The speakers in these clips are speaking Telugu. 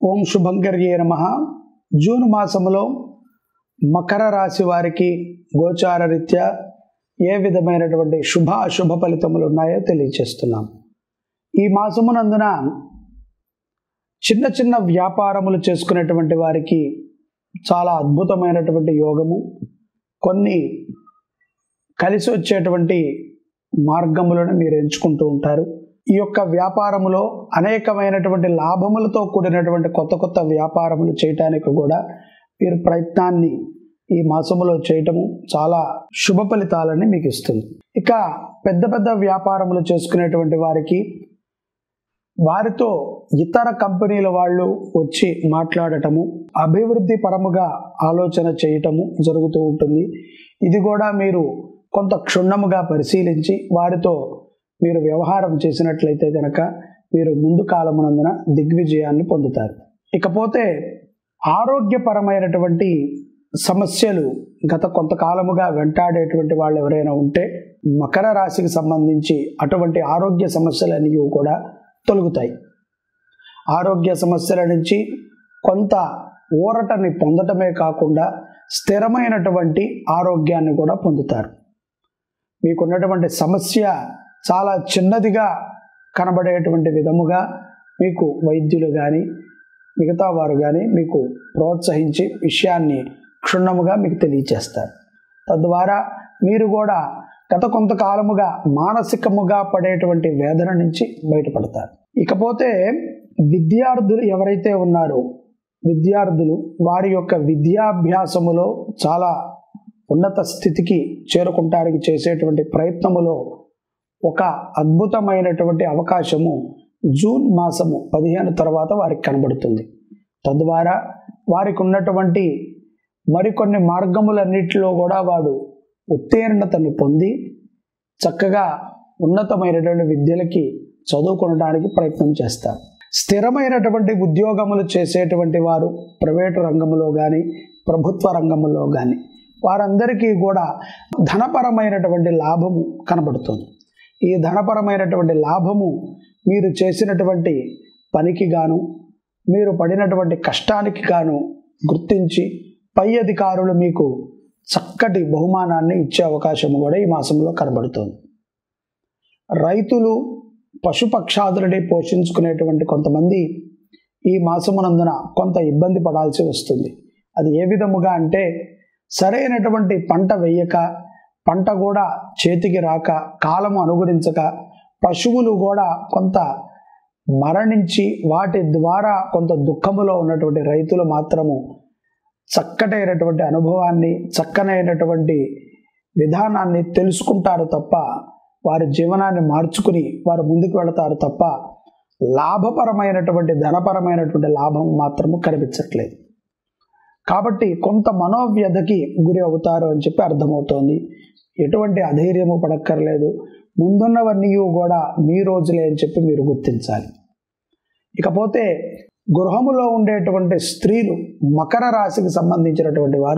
ఓం శుభంకర్యే నమ జూన్ మాసంలో మకర రాశి వారికి గోచార రీత్యా ఏ విధమైనటువంటి శుభ అశుభ ఫలితములు ఉన్నాయో తెలియచేస్తున్నాం ఈ మాసమునందున చిన్న చిన్న వ్యాపారములు చేసుకునేటువంటి వారికి చాలా అద్భుతమైనటువంటి యోగము కొన్ని కలిసి వచ్చేటువంటి మార్గములను మీరు ఎంచుకుంటూ ఉంటారు ఈ యొక్క వ్యాపారములో అనేకమైనటువంటి లాభములతో కూడినటువంటి కొత్త కొత్త వ్యాపారములు చేయటానికి కూడా మీరు ప్రయత్నాన్ని ఈ మాసములో చేయటము చాలా శుభ ఫలితాలని మీకు ఇస్తుంది ఇక పెద్ద పెద్ద వ్యాపారములు చేసుకునేటువంటి వారికి వారితో ఇతర కంపెనీల వాళ్ళు వచ్చి మాట్లాడటము అభివృద్ధి పరముగా ఆలోచన చేయటము జరుగుతూ ఉంటుంది ఇది కూడా మీరు కొంత క్షుణ్ణముగా పరిశీలించి వారితో మీరు వ్యవహారం చేసినట్లయితే కనుక మీరు ముందు కాలమునందున దిగ్విజయాన్ని పొందుతారు ఇకపోతే ఆరోగ్యపరమైనటువంటి సమస్యలు గత కొంతకాలముగా వెంటాడేటువంటి వాళ్ళు ఎవరైనా ఉంటే మకర రాశికి సంబంధించి అటువంటి ఆరోగ్య సమస్యలన్నీ కూడా తొలగుతాయి ఆరోగ్య సమస్యల నుంచి కొంత ఊరటని పొందటమే కాకుండా స్థిరమైనటువంటి ఆరోగ్యాన్ని కూడా పొందుతారు మీకున్నటువంటి సమస్య చాలా చిన్నదిగా కనబడేటువంటి విధముగా మీకు వైద్యులు కానీ మిగతా వారు కానీ మీకు ప్రోత్సహించి విషయాన్ని క్షుణ్ణముగా మీకు తెలియచేస్తారు తద్వారా మీరు కూడా గత కొంతకాలముగా మానసికముగా పడేటువంటి వేదన నుంచి బయటపడతారు ఇకపోతే విద్యార్థులు ఎవరైతే ఉన్నారో విద్యార్థులు వారి యొక్క విద్యాభ్యాసములో చాలా ఉన్నత స్థితికి చేరుకుంటానికి చేసేటువంటి ప్రయత్నములో ఒక అద్భుతమైనటువంటి అవకాశము జూన్ మాసము పదిహేను తర్వాత వారికి కనబడుతుంది తద్వారా వారికి ఉన్నటువంటి మరికొన్ని మార్గములన్నిటిలో కూడా వాడు ఉత్తీర్ణతను పొంది చక్కగా ఉన్నతమైనటువంటి విద్యలకి చదువుకోవడానికి ప్రయత్నం చేస్తారు స్థిరమైనటువంటి ఉద్యోగములు చేసేటువంటి వారు ప్రైవేటు రంగంలో కానీ ప్రభుత్వ రంగంలో కానీ వారందరికీ కూడా ధనపరమైనటువంటి లాభము కనబడుతుంది ఈ ధనపరమైనటువంటి లాభము మీరు చేసినటువంటి పనికి గాను మీరు పడినటువంటి కష్టానికి గాను గుర్తించి పై అధికారులు మీకు చక్కటి బహుమానాన్ని ఇచ్చే అవకాశం కూడా ఈ మాసంలో కనబడుతుంది రైతులు పశుపక్షాదులని పోషించుకునేటువంటి కొంతమంది ఈ మాసమునందున కొంత ఇబ్బంది పడాల్సి వస్తుంది అది ఏ విధముగా అంటే సరైనటువంటి పంట వెయ్యక పంట కూడా చేతికి రాక కాలము అనుగుణించక పశువులు కూడా కొంత మరణించి వాటి ద్వారా కొంత దుఃఖములో ఉన్నటువంటి రైతులు మాత్రము చక్కటైనటువంటి అనుభవాన్ని చక్కనైనటువంటి విధానాన్ని తెలుసుకుంటారు తప్ప వారి జీవనాన్ని మార్చుకుని వారు ముందుకు వెళతారు తప్ప లాభపరమైనటువంటి ధనపరమైనటువంటి లాభం మాత్రము కనిపించట్లేదు కాబట్టి కొంత మనోవ్యధకి గురి అవుతారు అని చెప్పి అర్థమవుతోంది ఎటువంటి అధైర్యము పడక్కర్లేదు ముందున్నవన్నీ కూడా మీ రోజులే అని చెప్పి మీరు గుర్తించాలి ఇకపోతే గృహములో ఉండేటువంటి స్త్రీలు మకర రాశికి సంబంధించినటువంటి వారు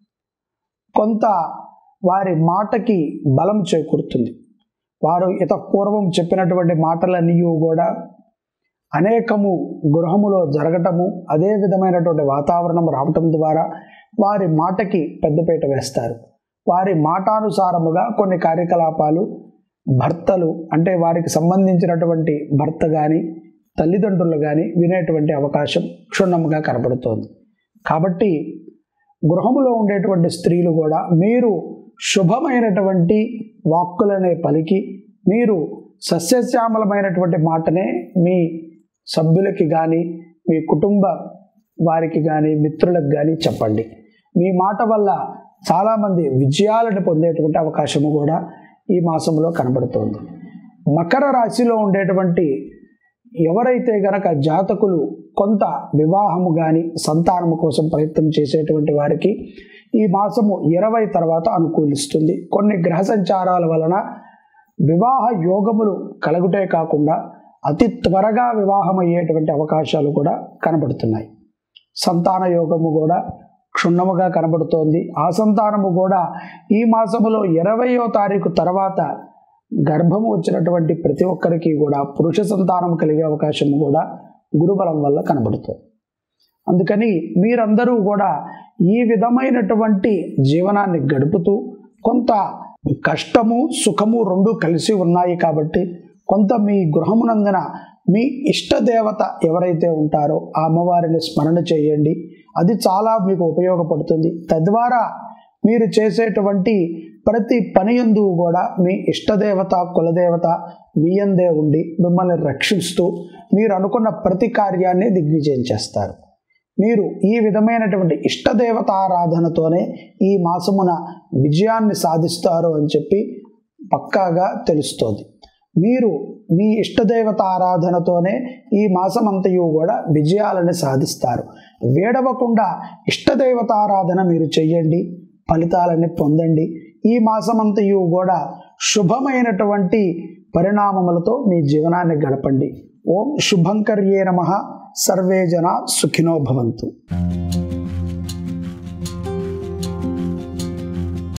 కొంత వారి మాటకి బలం చేకూరుతుంది వారు ఇత పూర్వం చెప్పినటువంటి మాటలన్నీ కూడా అనేకము గృహములో జరగటము అదే విధమైనటువంటి వాతావరణం రావటం ద్వారా వారి మాటకి పెద్దపీట వేస్తారు వారి మాటానుసారముగా కొన్ని కార్యకలాపాలు భర్తలు అంటే వారికి సంబంధించినటువంటి భర్త కానీ తల్లిదండ్రులు కానీ వినేటువంటి అవకాశం క్షుణ్ణముగా కనబడుతోంది కాబట్టి గృహములో ఉండేటువంటి స్త్రీలు కూడా మీరు శుభమైనటువంటి వాక్కులనే పలికి మీరు సస్యశ్యామలమైనటువంటి మాటనే మీ సభ్యులకి కానీ మీ కుటుంబ వారికి కానీ మిత్రులకు కానీ చెప్పండి మీ మాట వల్ల చాలామంది విజయాలను పొందేటువంటి అవకాశము కూడా ఈ మాసంలో కనబడుతోంది మకర రాశిలో ఉండేటువంటి ఎవరైతే గనక జాతకులు కొంత వివాహము కానీ సంతానము కోసం ప్రయత్నం చేసేటువంటి వారికి ఈ మాసము ఇరవై తర్వాత అనుకూలిస్తుంది కొన్ని గ్రహ సంచారాల వలన వివాహ యోగములు కలుగుటే కాకుండా అతి త్వరగా వివాహం అయ్యేటువంటి అవకాశాలు కూడా కనబడుతున్నాయి సంతాన యోగము కూడా క్షుణ్ణముగా కనబడుతోంది ఆ సంతానము కూడా ఈ మాసములో ఇరవయో తారీఖు తర్వాత గర్భము వచ్చినటువంటి ప్రతి ఒక్కరికి కూడా పురుష సంతానం కలిగే అవకాశం కూడా గురుబలం వల్ల కనబడుతుంది అందుకని మీరందరూ కూడా ఈ విధమైనటువంటి జీవనాన్ని గడుపుతూ కొంత కష్టము సుఖము రెండు కలిసి ఉన్నాయి కాబట్టి కొంత మీ గృహమునందున మీ ఇష్టదేవత ఎవరైతే ఉంటారో ఆ అమ్మవారిని స్మరణ చేయండి అది చాలా మీకు ఉపయోగపడుతుంది తద్వారా మీరు చేసేటువంటి ప్రతి పని ఎందు కూడా మీ ఇష్టదేవత కులదేవత మీ అందే ఉండి మిమ్మల్ని రక్షిస్తూ మీరు అనుకున్న ప్రతి కార్యాన్ని దిగ్విజయం చేస్తారు మీరు ఈ విధమైనటువంటి ఇష్టదేవత ఆరాధనతోనే ఈ మాసమున విజయాన్ని సాధిస్తారు అని చెప్పి పక్కాగా తెలుస్తోంది మీరు మీ ఇష్టదేవత ఆరాధనతోనే ఈ మాసమంతయు కూడా విజయాలను సాధిస్తారు వేడవకుండా ఇష్టదేవత ఆరాధన మీరు చెయ్యండి ఫలితాలని పొందండి ఈ మాసమంతయు కూడా శుభమైనటువంటి పరిణామములతో మీ జీవనాన్ని గడపండి ఓం శుభంకర్యే నమ సర్వే జన సుఖినో భవంతు